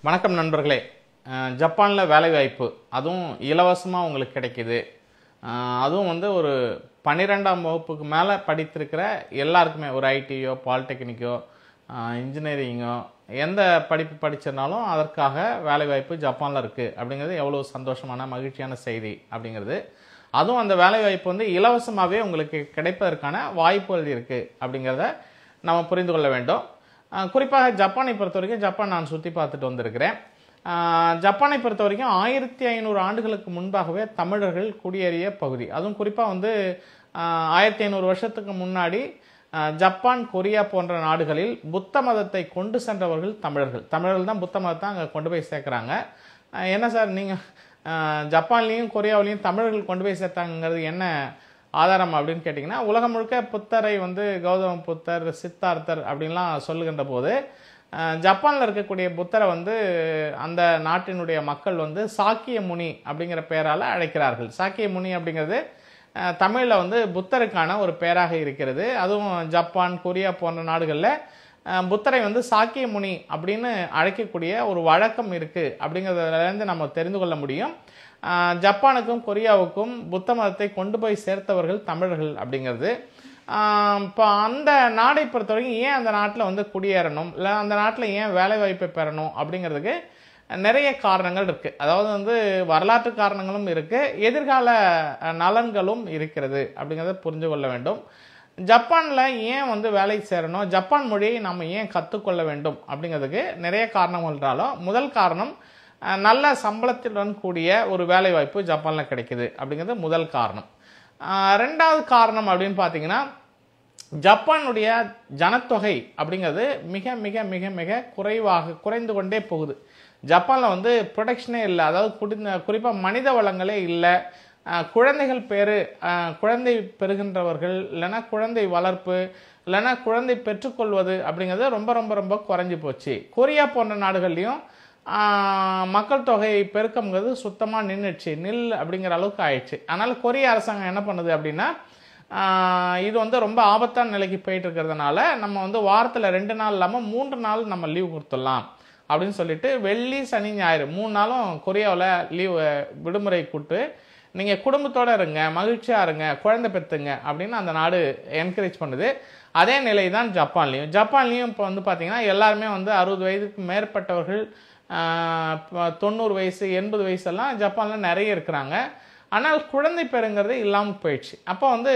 வணக்கம் நண்பர்களே அஹ் ஜப்பானில் வேலைவாய்ப்பு அதுவும் இலவசமாக உங்களுக்கு கிடைக்குது அஹ் அதுவும் வந்து ஒரு பன்னிரெண்டாம் வகுப்புக்கு மேலே படித்திருக்கிற எல்லாருக்குமே ஒரு ஐடியோ பாலிடெக்னிக்கோ இன்ஜினியரிங்கோ எந்த படிப்பு படிச்சிருந்தாலும் அதற்காக வேலைவாய்ப்பு ஜப்பானில் இருக்குது அப்படிங்கிறது எவ்வளோ சந்தோஷமான மகிழ்ச்சியான செய்தி அப்படிங்கிறது அதுவும் அந்த வேலைவாய்ப்பு வந்து இலவசமாகவே உங்களுக்கு கிடைப்பதற்கான வாய்ப்புகள் இருக்குது அப்படிங்கிறத நம்ம புரிந்து கொள்ள வேண்டும் அஹ் குறிப்பாக ஜப்பானை பொறுத்த வரைக்கும் ஜப்பான் நான் சுற்றி பார்த்துட்டு வந்திருக்கிறேன் அஹ் ஜப்பானை பொறுத்த வரைக்கும் ஆயிரத்தி ஐநூறு ஆண்டுகளுக்கு முன்பாகவே தமிழர்கள் குடியேறிய பகுதி அதுவும் குறிப்பாக வந்து அஹ் ஆயிரத்தி ஐநூறு வருஷத்துக்கு முன்னாடி அஹ் ஜப்பான் கொரியா போன்ற நாடுகளில் புத்த மதத்தை கொண்டு சென்றவர்கள் தமிழர்கள் தமிழர்கள் தான் புத்த மதத்தை அங்கே கொண்டு போய் சேர்க்குறாங்க அஹ் என்ன சார் நீங்கள் ஜப்பான்லேயும் கொரியாவிலையும் தமிழர்கள் கொண்டு போய் சேர்த்தாங்கிறது என்ன ஆதாரம் அப்படின்னு கேட்டிங்கன்னா உலகம் முழுக்க புத்தரை வந்து கௌதம புத்தர் சித்தார்த்தர் அப்படின்லாம் சொல்லுகின்ற போது அஹ், ஜப்பான்ல இருக்கக்கூடிய புத்தரை வந்து அந்த நாட்டினுடைய மக்கள் வந்து சாக்கிய முனி அப்படிங்கிற பெயரால் அழைக்கிறார்கள் சாக்கிய முனி அப்படிங்கிறது அஹ், தமிழ்ல வந்து புத்தருக்கான ஒரு பெயராக இருக்கிறது அதுவும் ஜப்பான் கொரியா போன்ற நாடுகளில் அஹ், புத்தரை வந்து சாக்கிய முனி அப்படின்னு அழைக்கக்கூடிய ஒரு வழக்கம் இருக்குது அப்படிங்கிறதுலேருந்து நம்ம தெரிந்து கொள்ள முடியும் அஹ், ஜப்பானுக்கும் கொரியாவுக்கும் புத்த மதத்தை கொண்டு போய் சேர்த்தவர்கள் தமிழர்கள் அப்படிங்கிறது இப்போ அந்த நாடை பொறுத்த வரைக்கும் ஏன் அந்த நாட்டில் வந்து குடியேறணும் இல்லை அந்த நாட்டில் ஏன் வேலை வாய்ப்பை பெறணும் அப்படிங்கிறதுக்கு நிறைய காரணங்கள் இருக்குது அதாவது வந்து வரலாற்று காரணங்களும் இருக்குது எதிர்கால அஹ், நலன்களும் இருக்கிறது அப்படிங்கிறத புரிஞ்சு கொள்ள வேண்டும் ஜப்பானில் ஏன் வந்து வேலைக்கு சேரணும் ஜப்பான் மொழியை நம்ம ஏன் கற்றுக்கொள்ள வேண்டும் அப்படிங்கிறதுக்கு நிறைய காரணங்கள் இருந்தாலும் முதல் காரணம் அஹ், நல்ல சம்பளத்துடன் கூடிய ஒரு வேலை வாய்ப்பு ஜப்பானில் கிடைக்குது அப்படிங்கிறது முதல் காரணம் அஹ், ரெண்டாவது காரணம் அப்படின்னு பார்த்தீங்கன்னா ஜப்பானுடைய ஜனத்தொகை அப்படிங்கிறது மிக மிக மிக மிக குறைவாக குறைந்து கொண்டே போகுது ஜப்பானில் வந்து ப்ரொடக்ஷனே இல்லை அதாவது குடி குறிப்பாக மனித வளங்களே இல்லை அஹ், குழந்தைகள் பேரு அஹ், குழந்தை பெறுகின்றவர்கள் இல்லைன்னா குழந்தை வளர்ப்பு இல்லைன்னா குழந்தை பெற்றுக்கொள்வது அப்படிங்கிறது ரொம்ப ரொம்ப ரொம்ப குறைஞ்சி போச்சு கொரியா போன்ற நாடுகள்லையும் ஆஹ், மக்கள் தொகை பெருக்கம்ங்கிறது சுத்தமாக நின்றுச்சு நில் அப்படிங்கிற அளவுக்கு ஆயிடுச்சு அதனால் கொரிய அரசாங்கம் என்ன பண்ணுது அப்படின்னா ஆஹ், இது வந்து ரொம்ப ஆபத்தான நிலைக்கு போயிட்டு இருக்கிறதுனால நம்ம வந்து வாரத்தில் ரெண்டு நாள் இல்லாமல் மூன்று நாள் நம்ம லீவ் கொடுத்துடலாம் அப்படின்னு சொல்லிட்டு வெள்ளி சனி ஞாயிறு மூணு நாளும் கொரியாவில் லீவ் விடுமுறை கூட்டு நீங்கள் குடும்பத்தோட இருங்க மகிழ்ச்சியாக இருங்க குழந்தை பெற்றுங்க அப்படின்னு அந்த நாடு என்கரேஜ் பண்ணுது அதே நிலை தான் ஜப்பான்லேயும் ஜப்பான்லேயும் இப்போ வந்து பார்த்தீங்கன்னா எல்லாருமே வந்து அறுபது வயதுக்கு மேற்பட்டவர்கள் ஆஹ், இப்ப தொண்ணூறு வயசு எண்பது வயசெல்லாம் ஜப்பானில் நிறைய இருக்கிறாங்க ஆனால் குழந்தை பெறுங்கிறது இல்லாமல் போயிடுச்சு அப்போ வந்து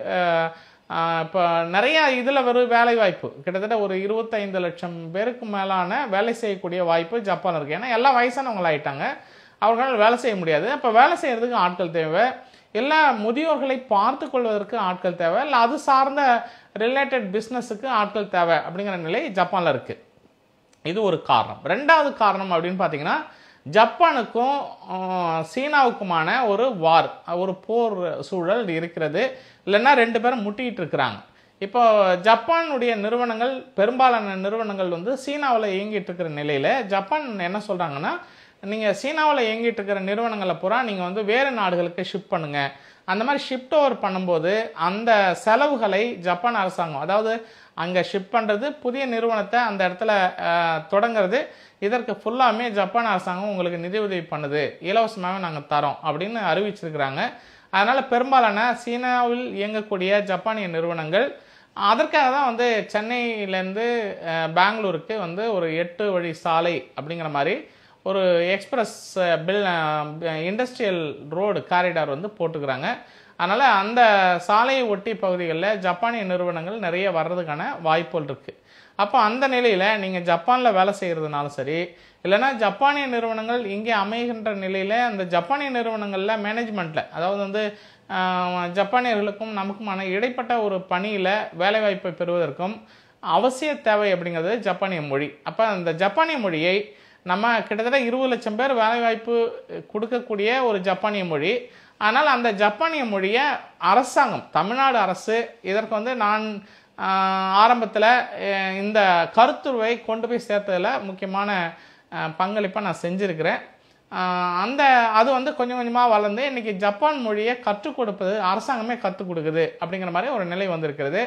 இப்போ நிறைய இதில் வெறும் வேலை வாய்ப்பு கிட்டத்தட்ட ஒரு இருபத்தைந்து லட்சம் பேருக்கு மேலான வேலை செய்யக்கூடிய வாய்ப்பு ஜப்பான் இருக்குது ஏன்னா எல்லாம் வயசானவங்களாயிட்டாங்க அவர்களால் வேலை செய்ய முடியாது அப்போ வேலை செய்கிறதுக்கு ஆட்கள் தேவை எல்லா முதியோர்களை பார்த்து கொள்வதற்கு ஆட்கள் தேவை இல்லை அது சார்ந்த ரிலேட்டட் பிஸ்னஸுக்கு ஆட்கள் தேவை அப்படிங்கிற நிலை ஜப்பானில் இருக்குது இது ஒரு காரணம் ரெண்டாவது காரணம் அப்படின்னு பார்த்தீங்கன்னா ஜப்பானுக்கும் ஆஹ், சீனாவுக்குமான ஒரு வார் ஒரு போர் சூழல் இருக்கிறது இல்லைன்னா ரெண்டு பேரும் முட்டிக்கிட்டு இருக்கிறாங்க இப்போ ஜப்பானுடைய நிறுவனங்கள் பெரும்பாலான நிறுவனங்கள் வந்து சீனாவில் இயங்கிட்டு இருக்கிற நிலையில் ஜப்பான் என்ன சொல்கிறாங்கன்னா நீங்கள் சீனாவில் இயங்கிட்டு இருக்கிற நிறுவனங்களை பூரா நீங்கள் வந்து வேறு நாடுகளுக்கு ஷிஃப்ட் பண்ணுங்கள் அந்த மாதிரி ஷிஃப்ட் ஓவர் பண்ணும்போது அந்த செலவுகளை ஜப்பான் அரசாங்கம் அதாவது அங்கே ஷிஃப்ட் பண்ணுறது புதிய நிறுவனத்தை அந்த இடத்துல அஹ், தொடங்குறது இதற்கு ஃபுல்லாமே ஜப்பான் அரசாங்கம் உங்களுக்கு நிதி உதவி பண்ணுது இலவசமாகவே நாங்கள் தரோம் அப்படின்னு அறிவிச்சிருக்கிறாங்க அதனால் பெரும்பாலான சீனாவில் இயங்கக்கூடிய ஜப்பானிய நிறுவனங்கள் அதற்காக தான் வந்து சென்னையிலேருந்து அஹ், பெங்களூருக்கு வந்து ஒரு எட்டு வழி சாலை அப்படிங்கிற மாதிரி ஒரு எக்ஸ்பிரஸ் பில் இண்டஸ்ட்ரியல் ரோடு காரிடார் வந்து போட்டுக்கிறாங்க அதனால் அந்த சாலையை ஒட்டி பகுதிகளில் ஜப்பானிய நிறுவனங்கள் நிறைய வர்றதுக்கான வாய்ப்புகள் இருக்குது அப்போ அந்த நிலையில் நீங்கள் ஜப்பானில் வேலை செய்கிறதுனாலும் சரி இல்லைன்னா ஜப்பானிய நிறுவனங்கள் இங்கே அமைகின்ற நிலையில் அந்த ஜப்பானிய நிறுவனங்களில் மேனேஜ்மெண்ட்டில் அதாவது வந்து ஆஹ், ஜப்பானியர்களுக்கும் நமக்குமான இடைப்பட்ட ஒரு பணியில் வேலைவாய்ப்பை பெறுவதற்கும் அவசிய தேவை அப்படிங்கிறது ஜப்பானிய மொழி அப்போ அந்த ஜப்பானிய மொழியை நம்ம கிட்டத்தட்ட இருபது லட்சம் பேர் வேலைவாய்ப்பு கொடுக்கக்கூடிய ஒரு ஜப்பானிய மொழி ஆனால் அந்த ஜப்பானிய மொழியை அரசாங்கம் தமிழ்நாடு அரசு இதற்கு வந்து நான் ஆரம்பத்தில் இந்த கருத்துருவை கொண்டு போய் சேர்த்ததில் முக்கியமான பங்களிப்பை நான் செஞ்சுருக்கிறேன் ஆஹ் அந்த அது வந்து கொஞ்சம் கொஞ்சமாக வளர்ந்து இன்னைக்கு ஜப்பான் மொழியை கற்றுக் கொடுப்பது அரசாங்கமே கற்றுக் கொடுக்குது அப்படிங்கிற மாதிரி ஒரு நிலை வந்திருக்கிறது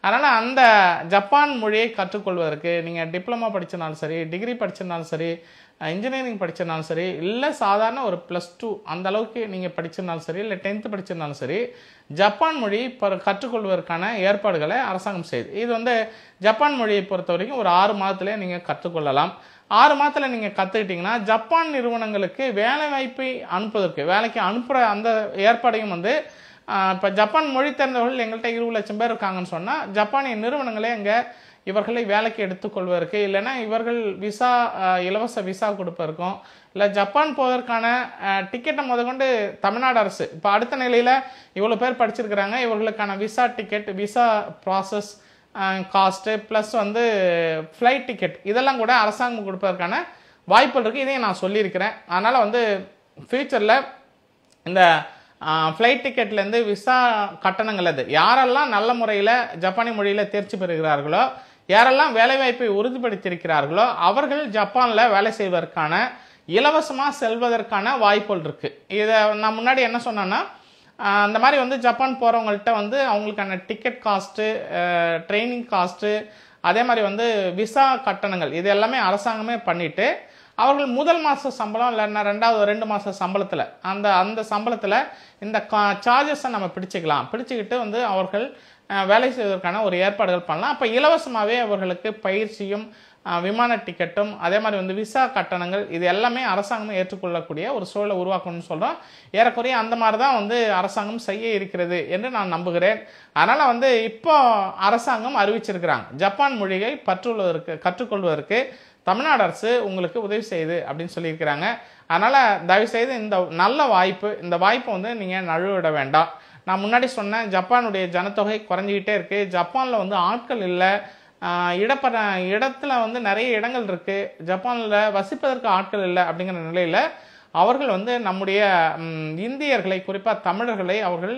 அதனால் அந்த ஜப்பான் மொழியை கற்றுக்கொள்வதற்கு நீங்கள் டிப்ளமா படிச்சனாலும் சரி டிகிரி படிச்சிருந்தாலும் சரி இன்ஜினியரிங் படிச்சிருந்தாலும் சரி இல்லை சாதாரண ஒரு ப்ளஸ் டூ அந்த அளவுக்கு நீங்கள் படிச்சிருந்தாலும் சரி இல்லை டென்த்து படிச்சிருந்தாலும் சரி ஜப்பான் மொழி ப- கற்றுக்கொள்வதற்கான ஏற்பாடுகளை அரசாங்கம் செய்யுது இது வந்து ஜப்பான் மொழியை பொறுத்த வரைக்கும் ஒரு ஆறு மாதத்துல நீங்கள் கற்றுக்கொள்ளலாம் ஆறு மாதத்தில் நீங்கள் கற்றுக்கிட்டிங்கன்னா ஜப்பான் நிறுவனங்களுக்கு வேலை வாய்ப்பை அனுப்புவதற்கு வேலைக்கு அனுப்புகிற அந்த ஏற்பாடையும் வந்து இப்போ ஜப்பான் மொழி தெரிந்தவர்கள் எங்கள்கிட்ட இருபது லட்சம் பேர் இருக்காங்கன்னு சொன்னால் ஜப்பானிய நிறுவனங்களே இங்கே இவர்களை வேலைக்கு எடுத்துக்கொள்வதற்கு இல்லைன்னா இவர்கள் விசா ஆஹ், இலவச விசா கொடுப்பதற்கும் இல்லை ஜப்பான் போவதற்கான டிக்கெட்டை முதற்கொண்டு தமிழ்நாடு அரசு இப்போ அடுத்த நிலையில் இவ்வளோ பேர் படிச்சிருக்கிறாங்க இவர்களுக்கான visa ticket visa process cost plus வந்து ஃப்ளைட் டிக்கெட் இதெல்லாம் கூட அரசாங்கம் கொடுப்பதற்கான வாய்ப்புகள் இருக்குது இதையும் நான் சொல்லியிருக்கிறேன் அதனால் வந்து ஃப்யூச்சரில் இந்த ஃப்ளைட் டிக்கெட்லேருந்து விசா கட்டணங்கள் அது யாரெல்லாம் நல்ல முறையில் ஜப்பானிய மொழியில் தேர்ச்சி பெறுகிறார்களோ யாரெல்லாம் வேலைவாய்ப்பை உறுதிப்படுத்தியிருக்கிறார்களோ அவர்கள் ஜப்பானில் வேலை செய்வதற்கான இலவசமாக செல்வதற்கான வாய்ப்புகள் இருக்குது இதை நான் முன்னாடி என்ன சொன்னேன்னா ஆஹ் அந்த மாதிரி வந்து ஜப்பான் போகிறவங்கள்ட்ட வந்து அவங்களுக்கான டிக்கெட் காஸ்ட்டு ட்ரைனிங் காஸ்ட்டு அதே மாதிரி வந்து விசா கட்டணங்கள் இது எல்லாமே அரசாங்கமே பண்ணிட்டு அவர்கள் முதல் மாத சம்பளம் இல்லைன்னா ரெண்டாவது ரெண்டு மாத சம்பளத்தில் அந்த அந்த சம்பளத்தில் இந்த சார்ஜஸை நம்ம பிடிச்சிக்கலாம் பிடிச்சிக்கிட்டு வந்து அவர்கள் அஹ், வேலை செய்வதற்கான ஒரு ஏற்பாடுகள் பண்ணலாம் அப்போ இலவசமாகவே அவர்களுக்கு பயிற்சியும் அஹ், விமான டிக்கெட்டும் அதே மாதிரி வந்து விசா கட்டணங்கள் இது எல்லாமே அரசாங்கமே ஏற்றுக்கொள்ளக்கூடிய ஒரு சூழலை உருவாக்கணும்னு சொல்கிறோம் ஏறக்குறைய அந்த மாதிரி தான் வந்து அரசாங்கம் செய்ய இருக்கிறது என்று நான் நம்புகிறேன் அதனால் வந்து இப்போ அரசாங்கம் அறிவிச்சிருக்கிறாங்க ஜப்பான் மொழியை பற்றுள்ளதற்கு கற்றுக்கொள்வதற்கு தமிழ்நாடு அரசு உங்களுக்கு உதவி செய்யுது அப்படின்னு சொல்லியிருக்கிறாங்க அதனால் தயவுசெய்து இந்த நல்ல வாய்ப்பு இந்த வாய்ப்பை வந்து நீங்கள் நழுவிட வேண்டாம் நான் முன்னாடி சொன்னேன் ஜப்பானுடைய ஜனத்தொகை குறைஞ்சிக்கிட்டே இருக்குது ஜப்பானில் வந்து ஆட்கள் இல்லை ஆஹ் இடப்பட இடத்துல வந்து நிறைய இடங்கள் இருக்குது ஜப்பானில் வசிப்பதற்கு ஆட்கள் இல்லை அப்படிங்கிற நிலையில் அவர்கள் வந்து நம்முடைய ம், இந்தியர்களை குறிப்பாக தமிழர்களை அவர்கள்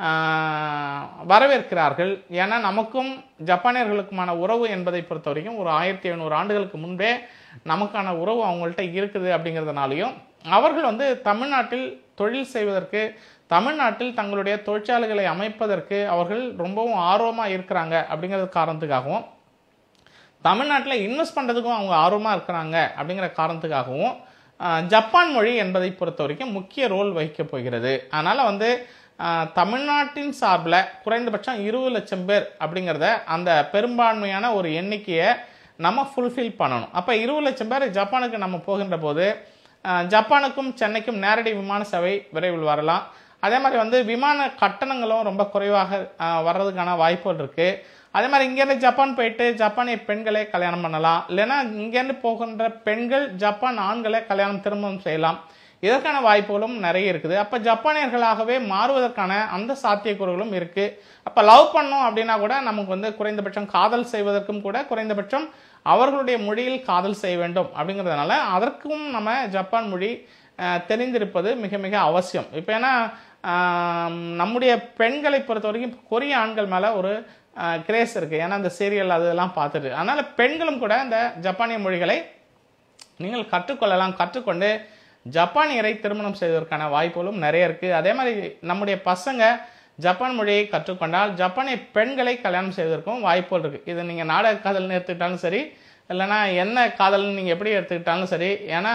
ஆஹ், வரவேற்கிறார்கள் ஏன்னா நமக்கும் ஜப்பானியர்களுக்குமான உறவு என்பதை பொறுத்த வரைக்கும் ஒரு ஆயிரத்தி எழுநூறு ஆண்டுகளுக்கு முன்பே நமக்கான உறவு அவங்கள்ட்ட இருக்குது அப்படிங்கிறதுனாலையும் அவர்கள் வந்து தமிழ்நாட்டில் தொழில் செய்வதற்கு தமிழ்நாட்டில் தங்களுடைய தொழிற்சாலைகளை அமைப்பதற்கு அவர்கள் ரொம்பவும் ஆர்வமாக இருக்கிறாங்க அப்படிங்கிறது காரணத்துக்காகவும் தமிழ்நாட்டில் இன்வெஸ்ட் பண்ணுறதுக்கும் அவங்க ஆர்வமாக இருக்கிறாங்க அப்படிங்கிற காரணத்துக்காகவும் ஆஹ், ஜப்பான் மொழி என்பதை பொறுத்த வரைக்கும் முக்கிய ரோல் வகிக்கப் போகிறது அதனால் வந்து ஆஹ், தமிழ்நாட்டின் சார்பில் குறைந்தபட்சம் இருபது லட்சம் பேர் அப்படிங்கிறத அந்த பெரும்பான்மையான ஒரு எண்ணிக்கையை நம்ம ஃபுல்ஃபில் பண்ணணும் அப்போ இருபது லட்சம் பேர் ஜப்பானுக்கு நம்ம போகின்ற போது ஆஹ், ஜப்பானுக்கும் சென்னைக்கும் நேரடி விமான சேவை விரைவில் வரலாம் அதே மாதிரி வந்து விமான கட்டணங்களும் ரொம்ப குறைவாக ஆஹ், வர்றதுக்கான வாய்ப்புகள் இருக்குது அதே மாதிரி இங்கேருந்து ஜப்பான் போயிட்டு ஜப்பானிய பெண்களை கல்யாணம் பண்ணலாம் இல்லைன்னா இங்கேருந்து போகின்ற பெண்கள் ஜப்பான் ஆண்களை கல்யாணம் திருமணம் செய்யலாம் இதற்கான வாய்ப்புகளும் நிறைய இருக்குது அப்போ ஜப்பானியர்களாகவே மாறுவதற்கான அந்த சாத்தியக்கூறுகளும் இருக்குது அப்போ லவ் பண்ணோம் அப்படின்னா கூட நமக்கு வந்து குறைந்தபட்சம் காதல் செய்வதற்கும் கூட குறைந்தபட்சம் அவர்களுடைய மொழியில் காதல் செய்ய வேண்டும் அப்படிங்கிறதுனால அதற்கும் நம்ம ஜப்பான் மொழி அஹ், தெரிந்திருப்பது மிக மிக அவசியம் இப்போ ஏன்னா ஆம், நம்முடைய பெண்களை பொறுத்த வரைக்கும் கொரிய ஆண்கள் மேலே ஒரு கிரேஸ் இருக்குது ஏன்னா இந்த சீரியல் அதெல்லாம் பார்த்துட்டு அதனால் பெண்களும் கூட இந்த ஜப்பானிய மொழிகளை நீங்கள் கற்றுக்கொள்ளலாம் கற்றுக்கொண்டு ஜப்பானியரை திருமணம் செய்வதற்கான வாய்ப்புகளும் நிறைய இருக்குது அதே மாதிரி நம்முடைய பசங்க ஜப்பான் மொழியை கற்றுக்கொண்டால் ஜப்பானிய பெண்களை கல்யாணம் செய்வதற்கும் வாய்ப்புகள் இருக்குது இது நீங்கள் நாடக காதல்னு எடுத்துக்கிட்டாலும் சரி இல்லைன்னா என்ன காதல்னு நீங்கள் எப்படி எடுத்துக்கிட்டாலும் சரி ஏன்னா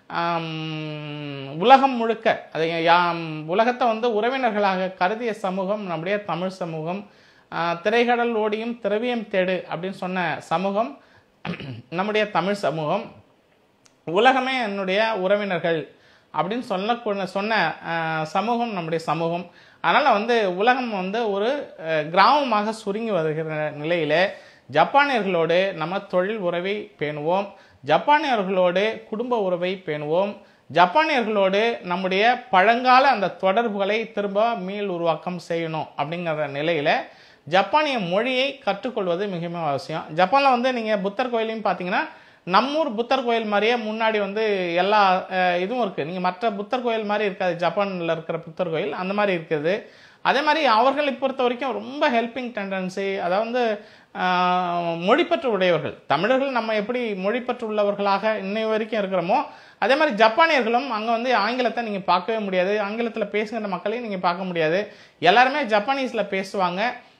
ஆம், உலகம் முழுக்க அதை யாம் உலகத்தை வந்து உறவினர்களாக கருதிய சமூகம் நம்முடைய தமிழ் சமூகம் ஆ, திரைக்கடல் ஓடியும் திரவியம் தேடு அப்படின்னு சொன்ன சமூகம் நம்முடைய தமிழ் சமூகம் உலகமே என்னுடைய உறவினர்கள் அப்படின்னு சொல்ல சொன்ன அஹ், சமூகம் நம்முடைய சமூகம் அதனால் வந்து உலகம் வந்து ஒரு அஹ், கிராமமாக சுருங்கி வருகிற நிலையிலே ஜப்பானியர்களோடு நம்ம தொழில் உறவை பேணுவோம் ஜப்பானியர்களோடு குடும்ப உறவை பேணுவோம் ஜப்பானியர்களோடு நம்முடைய பழங்கால அந்த தொடர்புகளை திரும்ப மீள் உருவாக்கம் செய்யணும் அப்படிங்கிற நிலையில் ஜப்பானிய மொழியை கற்றுக்கொள்வது மிகவும் அவசியம் ஜப்பானில் வந்து நீங்கள் புத்தர் கோயிலையும் பார்த்தீங்கன்னா நம்மூர் புத்தர் கோயில் மாதிரியே முன்னாடி வந்து எல்லா அஹ், இதுவும் இருக்குது நீங்கள் மற்ற புத்தர் கோயில் மாதிரி இருக்காது ஜப்பானில் இருக்கிற புத்தர் கோயில் அந்த மாதிரி இருக்குது அதே மாதிரி அவர்களை பொறுத்த வரைக்கும் ரொம்ப ஹெல்பிங் டெண்டன்சி அதாவது ஆஹ், மொழிப்பற்று உடையவர்கள் தமிழர்கள் நம்ம எப்படி மொழிப்பற்று உள்ளவர்களாக இன்னை வரைக்கும் இருக்கிறோமோ அதே மாதிரி ஜப்பானியர்களும் அங்கே வந்து ஆங்கிலத்தை நீங்கள் பார்க்கவே முடியாது ஆங்கிலத்தில் பேசுகிற மக்களையும் நீங்கள் பார்க்க முடியாது எல்லாருமே ஜப்பானீஸில் பேசுவாங்க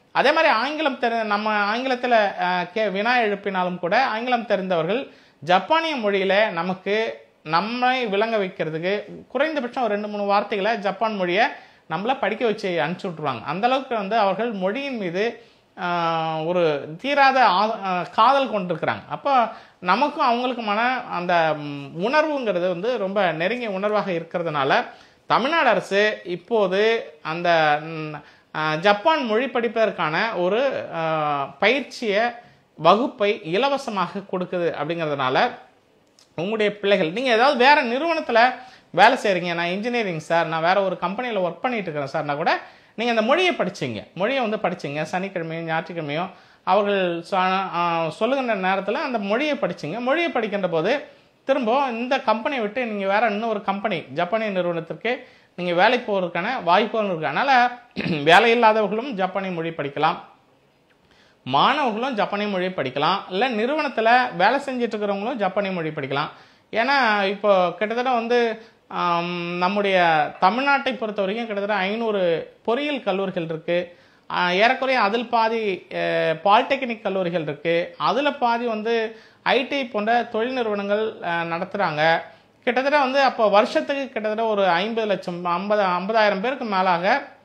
அதே மாதிரி ஆங்கிலம் தெரி நம்ம ஆங்கிலத்தில் கே வினா எழுப்பினாலும் கூட ஆங்கிலம் தெரிந்தவர்கள் ஜப்பானிய மொழியில் நமக்கு நம்மை விளங்க வைக்கிறதுக்கு குறைந்தபட்சம் ஒரு ரெண்டு மூணு வார்த்தைகளை ஜப்பான் மொழியை நம்மள படிக்க வச்சு அனுப்பிச்சி விட்ருவாங்க அந்த அளவுக்கு வந்து அவர்கள் மொழியின் மீது ஆஹ், ஒரு தீராத ஆ- ஆஹ், காதல் கொண்டிருக்கிறாங்க அப்போ நமக்கும் அவங்களுக்குமான அந்த ம், உணர்வுங்கிறது வந்து ரொம்ப நெருங்கிய உணர்வாக இருக்கிறதுனால தமிழ்நாடு அரசு இப்போது அந்த ம், ஆஹ், ஜப்பான் மொழி படிப்பதற்கான ஒரு ஆஹ், பயிற்சியை வகுப்பை இலவசமாக கொடுக்குது அப்படிங்கிறதுனால உங்களுடைய பிள்ளைகள் நீங்கள் ஏதாவது வேற நிறுவனத்தில் வேலை செய்கிறீங்க நான் இன்ஜினியரிங் சார் நான் வேற ஒரு கம்பெனியில் ஒர்க் பண்ணிட்டு இருக்கிறேன் சார்னா கூட நீங்கள் அந்த மொழியை படிச்சீங்க மொழியை வந்து படிச்சீங்க சனிக்கிழமையும் ஞாயிற்றுக்கிழமையும் அவர்கள் சொ- ஆ, சொல்லுகின்ற நேரத்தில் அந்த மொழியை படிச்சீங்க மொழியை படிக்கின்ற போது திரும்ப இந்த கம்பெனியை விட்டு நீங்கள் வேற இன்னொரு கம்பெனி ஜப்பானிய நிறுவனத்திற்கு நீங்கள் வேலைக்கு போகிறதுக்கான வாய்ப்புகள் இருக்கு அதனால் வேலை இல்லாதவர்களும் ஜப்பானிய மொழி படிக்கலாம் மாணவர்களும் ஜப்பானிய மொழி படிக்கலாம் இல்லை நிறுவனத்தில் வேலை செஞ்சுட்டு இருக்கிறவங்களும் ஜப்பானிய மொழி படிக்கலாம் ஏன்னா இப்போ கிட்டத்தட்ட வந்து ஆம், நம்முடைய தமிழ்நாட்டை பொறுத்த வரைக்கும் கிட்டத்தட்ட ஐநூறு பொறியியல் கல்லூரிகள் இருக்குது ஏறக்குறைய அதில் பாதி பாலிடெக்னிக் கல்லூரிகள் இருக்குது அதில் பாதி வந்து ஐடி போன்ற தொழில் நிறுவனங்கள் நடத்துகிறாங்க கிட்டத்தட்ட வந்து அப்போ வருஷத்துக்கு கிட்டத்தட்ட ஒரு ஐம்பது லட்சம் ஐம்பது ஐம்பதாயிரம் பேருக்கு மேலாக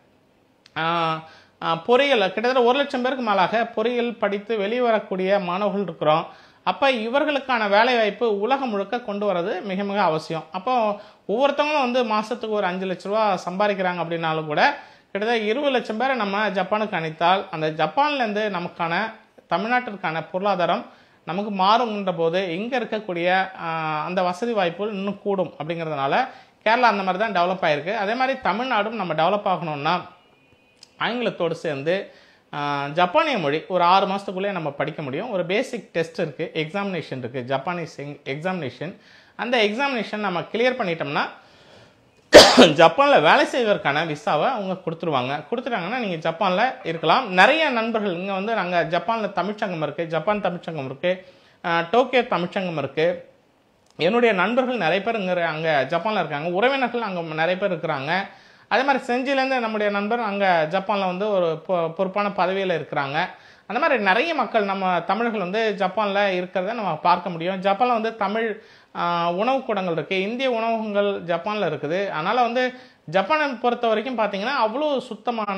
ஆஹ் ஆஹ் பொறியியல் கிட்டத்தட்ட ஒரு லட்சம் பேருக்கு மேலாக பொறியியல் படித்து வெளியே வரக்கூடிய மாணவர்கள் இருக்கிறோம் அப்போ இவர்களுக்கான வேலைவாய்ப்பு உலகம் முழுக்க கொண்டு வரது மிக மிக அவசியம் அப்போ ஒவ்வொருத்தவங்களும் வந்து மாதத்துக்கு ஒரு அஞ்சு லட்ச ரூபா சம்பாதிக்கிறாங்க அப்படின்னாலும் கூட கிட்டத்தட்ட இருபது லட்சம் பேரை நம்ம ஜப்பானுக்கு அனுப்பித்தால் அந்த ஜப்பான்லேருந்து நமக்கான தமிழ்நாட்டிற்கான பொருளாதாரம் நமக்கு மாறுங்கின்ற போது இங்கே இருக்கக்கூடிய ஆஹ், அந்த வசதி வாய்ப்புகள் இன்னும் கூடும் அப்படிங்கிறதுனால கேரளா அந்த மாதிரி தான் டெவலப் ஆயிருக்கு அதே மாதிரி தமிழ்நாடும் நம்ம டெவலப் ஆகணும்னா ஆங்கிலத்தோடு சேர்ந்து ஆஹ், ஜப்பானிய மொழி ஒரு ஆறு மாதத்துக்குள்ளே நம்ம படிக்க முடியும் ஒரு பேசிக் டெஸ்ட் இருக்குது எக்ஸாமினேஷன் இருக்குது ஜப்பானீஸ் எக்ஸாமினேஷன் அந்த எக்ஸாமினேஷன் நம்ம கிளியர் பண்ணிட்டோம்னா ஜப்பானில் வேலை செய்வதற்கான விசாவை அவங்க கொடுத்துருவாங்க கொடுத்துட்டாங்கன்னா நீங்கள் ஜப்பானில் இருக்கலாம் நிறைய நண்பர்கள் இங்கே வந்து நாங்கள் ஜப்பானில் தமிழ்ச்சங்கம் இருக்குது ஜப்பான் தமிழ்ச்சங்கம் இருக்குது டோக்கியோ தமிழ்ச்சங்கம் இருக்குது என்னுடைய நண்பர்கள் நிறைய பேர் இங்கே அங்கே ஜப்பானில் இருக்காங்க உறவினர்கள் அங்கே நிறைய பேர் இருக்கிறாங்க அதே மாதிரி செஞ்சிலேருந்து நம்முடைய நண்பர் அங்கே ஜப்பானில் வந்து ஒரு பொ- பொறுப்பான பதவியில் இருக்கிறாங்க அந்த மாதிரி நிறைய மக்கள் நம்ம தமிழர்கள் வந்து ஜப்பானில் இருக்கிறத நம்ம பார்க்க முடியும் ஜப்பானில் வந்து தமிழ் ஆஹ், உணவுக்கூடங்கள் இருக்குது இந்திய உணவகங்கள் ஜப்பானில் இருக்குது அதனால் வந்து ஜப்பானை பொறுத்த வரைக்கும் பார்த்தீங்கன்னா அவ்வளோ சுத்தமான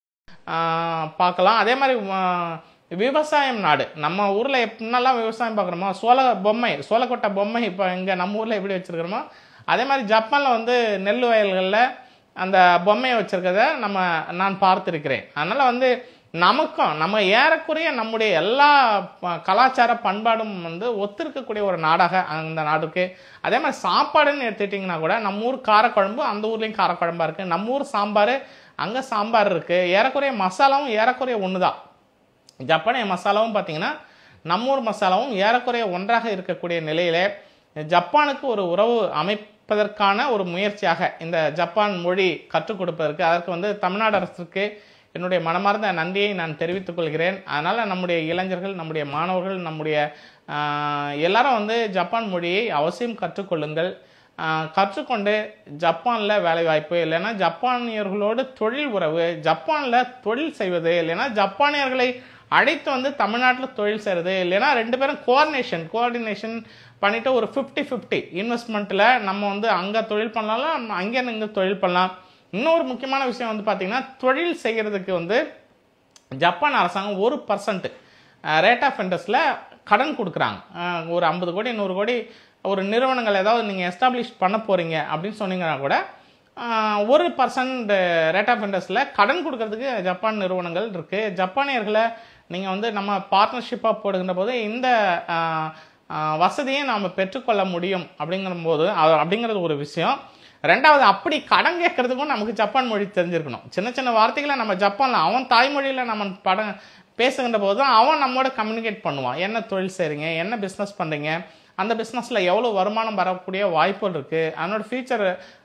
ஆஹ், பார்க்கலாம் அதே மாதிரி ஆஹ், விவசாயம் நாடு நம்ம ஊரில் எப்படின்னெல்லாம் விவசாயம் பார்க்குறோமோ சோள பொம்மை சோளக்கொட்டை பொம்மை இப்போ இங்கே நம்ம ஊரில் எப்படி வச்சுருக்கிறோமோ அதே மாதிரி ஜப்பானில் வந்து நெல் வயல்களில் அந்த பொம்மையை வச்சுருக்கிறத நம்ம நான் பார்த்துருக்கிறேன் அதனால் வந்து நமக்கும் நம்ம ஏறக்குறைய நம்முடைய எல்லா ப- கலாச்சார பண்பாடும் வந்து ஒத்திருக்கக்கூடிய ஒரு நாடாக அந்த நாடுக்கு அதே மாதிரி சாப்பாடுன்னு எடுத்துட்டிங்கன்னா கூட நம்ம ஊர் காரக்குழம்பு அந்த ஊர்லேயும் காரக்குழம்பா இருக்குது நம்ம ஊர் சாம்பார் அங்கே சாம்பார் இருக்குது ஏறக்குறைய மசாலாவும் ஏறக்குறைய ஒன்று தான் ஜப்பானிய மசாலாவும் பார்த்தீங்கன்னா நம்ம ஊர் மசாலாவும் ஏறக்குறைய ஒன்றாக இருக்கக்கூடிய நிலையிலே ஜப்பானுக்கு ஒரு உறவு அமைப்பதற்கான ஒரு முயற்சியாக இந்த ஜப்பான் மொழி கற்றுக் கொடுப்பதற்கு அதற்கு வந்து தமிழ்நாடு அரசுக்கு என்னுடைய மனமார்ந்த நன்றியை நான் தெரிவித்துக் கொள்கிறேன் அதனால் நம்முடைய இளைஞர்கள் நம்முடைய மாணவர்கள் நம்முடைய ஆஹ், எல்லாரும் வந்து ஜப்பான் மொழியை அவசியம் கற்றுக்கொள்ளுங்கள் ஆஹ், கற்றுக்கொண்டு ஜப்பானில் வேலைவாய்ப்பு இல்லைன்னா ஜப்பானியர்களோடு தொழில் உறவு ஜப்பானில் தொழில் செய்வது இல்லைன்னா ஜப்பானியர்களை அழைத்து வந்து தமிழ்நாட்டில் தொழில் செய்கிறது இல்லைன்னா ரெண்டு பேரும் கோஆர்டினேஷன் கோஆர்டினேஷன் பண்ணிட்டு ஒரு ஃபிஃப்டி ஃபிஃப்டி இன்வெஸ்ட்மெண்ட்டில் நம்ம வந்து அங்கே தொழில் பண்ணலாம் அங்கே இங்கே தொழில் பண்ணலாம் இன்னொரு முக்கியமான விஷயம் வந்து பார்த்திங்கன்னா தொழில் செய்கிறதுக்கு வந்து ஜப்பான் அரசாங்கம் ஒரு பர்சன்ட் ரேட் ஆஃப் இன்ட்ரெஸ்ட்டில் கடன் கொடுக்குறாங்க அஹ், ஒரு ஐம்பது கோடி நூறு கோடி ஒரு நிறுவனங்கள் ஏதாவது நீங்கள் எஸ்டாப்ளிஷ் பண்ண போகிறீங்க அப்படின்னு சொன்னீங்கன்னா கூட அஹ், ஒரு பர்சன்ட் ரேட் ஆஃப் இன்ட்ரெஸ்ட்டில் கடன் கொடுக்கறதுக்கு ஜப்பான் நிறுவனங்கள் இருக்குது ஜப்பானியர்களை நீங்கள் வந்து நம்ம பார்ட்னர்ஷிப்பாக போடுகின்ற போது இந்த அஹ், அஹ், வசதியை நாம் பெற்றுக்கொள்ள முடியும் அப்படிங்கிற போது அது- அப்படிங்கிறது ஒரு விஷயம் ரெண்டாவது அப்படி கடன் கேட்கறதுக்கும் நமக்கு ஜப்பான் மொழி தெரிஞ்சிருக்கணும் சின்ன சின்ன வார்த்தைகளை நம்ம ஜப்பானில் அவன் தாய்மொழியில் நம்ம படம் பேசுகின்ற போது தான் அவன் நம்மோட கம்யூனிகேட் பண்ணுவான் என்ன தொழில் செய்கிறீங்க என்ன பிஸ்னஸ் பண்ணுறீங்க அந்த பிஸ்னஸில் எவ்வளோ வருமானம் வரக்கூடிய வாய்ப்புகள் இருக்குது அதனோட ஃபியூச்சர்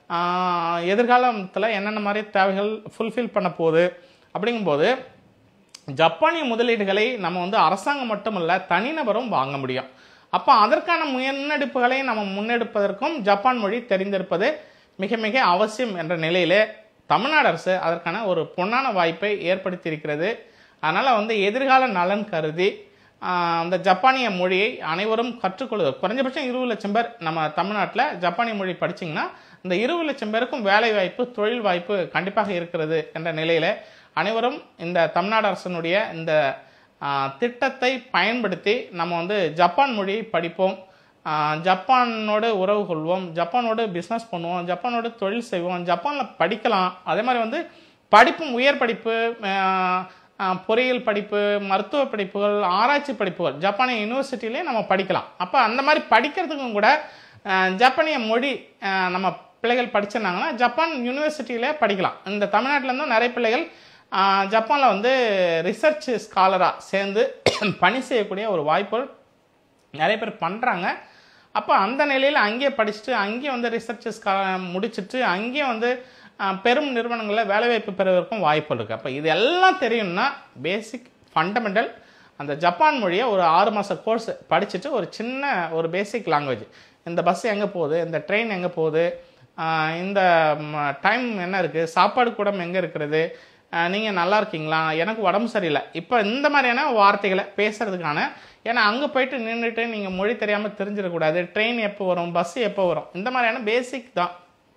எதிர்காலத்தில் என்னென்ன மாதிரி தேவைகள் ஃபுல்ஃபில் பண்ண போகுது அப்படிங்கும்போது ஜப்பானிய முதலீடுகளை நம்ம வந்து அரசாங்கம் மட்டுமல்ல தனிநபரும் வாங்க முடியும் அப்போ அதற்கான முன்னெடுப்புகளை நம்ம முன்னெடுப்பதற்கும் ஜப்பான் மொழி தெரிந்திருப்பது மிக மிக அவசியம் என்ற நிலையிலே தமிழ்நாடு அரசு அதற்கான ஒரு பொன்னான வாய்ப்பை ஏற்படுத்தியிருக்கிறது அதனால் வந்து எதிர்கால நலன் கருதி ஆஹ், அந்த ஜப்பானிய மொழியை அனைவரும் கற்றுக்கொள்வது குறைஞ்சபட்சம் இருபது லட்சம் பேர் நம்ம தமிழ்நாட்டில் ஜப்பானிய மொழி படிச்சிங்கன்னா இந்த இருபது லட்சம் பேருக்கும் வேலை வாய்ப்பு தொழில் வாய்ப்பு கண்டிப்பாக இருக்கிறது என்ற நிலையில் அனைவரும் இந்த தமிழ்நாடு அரசனுடைய இந்த ஆஹ், திட்டத்தை பயன்படுத்தி நம்ம வந்து ஜப்பான் மொழியை படிப்போம் ஆஹ், ஜப்பானோடு உறவு கொள்வோம் ஜப்பானோடு பிஸ்னஸ் பண்ணுவோம் ஜப்பானோடு தொழில் செய்வோம் ஜப்பானில் படிக்கலாம் அதே மாதிரி வந்து படிப்பும் உயர் படிப்பு ஆஹ், ஆஹ், பொறியியல் படிப்பு மருத்துவ படிப்புகள் ஆராய்ச்சி படிப்புகள் ஜப்பானிய யூனிவர்சிட்டிலே நம்ம படிக்கலாம் அப்போ அந்த மாதிரி படிக்கிறதுக்கும் கூட ஆஹ், ஜப்பானிய மொழி ஆஹ், நம்ம பிள்ளைகள் படிச்சிருந்தாங்கன்னா ஜப்பான் யூனிவர்சிட்டியிலே படிக்கலாம் இந்த தமிழ்நாட்டிலேருந்தும் நிறைய பிள்ளைகள் ஆஹ், ஜப்பானில் வந்து ரிசர்ச் ஸ்காலராக சேர்ந்து பணி செய்யக்கூடிய ஒரு வாய்ப்புகள் நிறைய பேர் பண்ணுறாங்க அப்போ அந்த நிலையில் அங்கேயே படிச்சுட்டு அங்கேயே வந்து ரிசர்ச்சஸ் முடிச்சுட்டு அங்கேயே வந்து அஹ், பெரும் நிறுவனங்களில் வேலைவாய்ப்பு பெறுவதற்கும் வாய்ப்புகள் இருக்குது அப்போ இது எல்லாம் தெரியும்னா பேசிக் ஃபண்டமெண்டல் அந்த ஜப்பான் மொழியை ஒரு ஆறு மாத கோர்ஸ் படிச்சுட்டு ஒரு சின்ன ஒரு பேசிக் லாங்குவேஜ் இந்த பஸ் எங்கே போகுது இந்த ட்ரெயின் எங்கே போகுது ஆஹ், இந்த டைம் என்ன இருக்குது சாப்பாடு கூடம் எங்கே இருக்கிறது நீங்கள் நல்லா இருக்கீங்களா எனக்கு உடம்பு சரியில்லை இப்போ இந்த மாதிரியான வார்த்தைகளை பேசுறதுக்கான ஏன்னா அங்கே போயிட்டு நின்றுட்டு நீங்கள் மொழி தெரியாமல் தெரிஞ்சிடக்கூடாது ட்ரெயின் எப்போ வரும் பஸ் எப்போ வரும் இந்த மாதிரியான பேசிக் தான்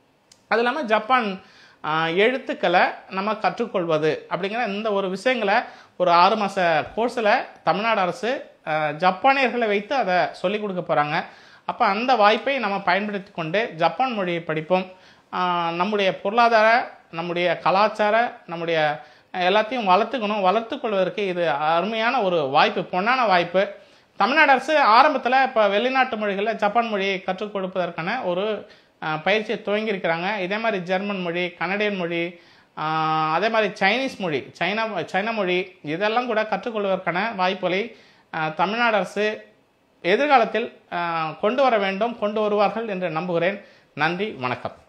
அது இல்லாமல் ஜப்பான் ஆஹ், எழுத்துக்களை நம்ம கற்றுக்கொள்வது அப்படிங்கிற இந்த ஒரு விஷயங்களை ஒரு ஆறு மாத கோர்ஸில் தமிழ்நாடு அரசு ஆஹ், ஜப்பானியர்களை வைத்து அதை சொல்லிக் கொடுக்க போகிறாங்க அப்போ அந்த வாய்ப்பை நம்ம பயன்படுத்தி கொண்டு ஜப்பான் மொழியை படிப்போம் ஆஹ், நம்முடைய பொருளாதார நம்முடைய கலாச்சார நம்முடைய எல்லாத்தையும் வளர்த்துக்கணும் வளர்த்துக் கொள்வதற்கு இது அருமையான ஒரு வாய்ப்பு பொன்னான வாய்ப்பு தமிழ்நாடு அரசு ஆரம்பத்தில் இப்போ வெளிநாட்டு மொழிகளில் ஜப்பான் மொழியை கற்றுக் கொடுப்பதற்கான ஒரு அஹ், பயிற்சியை துவங்கியிருக்கிறாங்க இதே மாதிரி ஜெர்மன் மொழி கனடியன் மொழி ஆஹ், அதே மாதிரி சைனீஸ் மொழி சைனா சைனா மொழி இதெல்லாம் கூட கற்றுக்கொள்வதற்கான வாய்ப்புகளை அஹ், தமிழ்நாடு அரசு எதிர்காலத்தில் அஹ், கொண்டு வர வேண்டும் கொண்டு வருவார்கள் என்று நம்புகிறேன் நன்றி வணக்கம்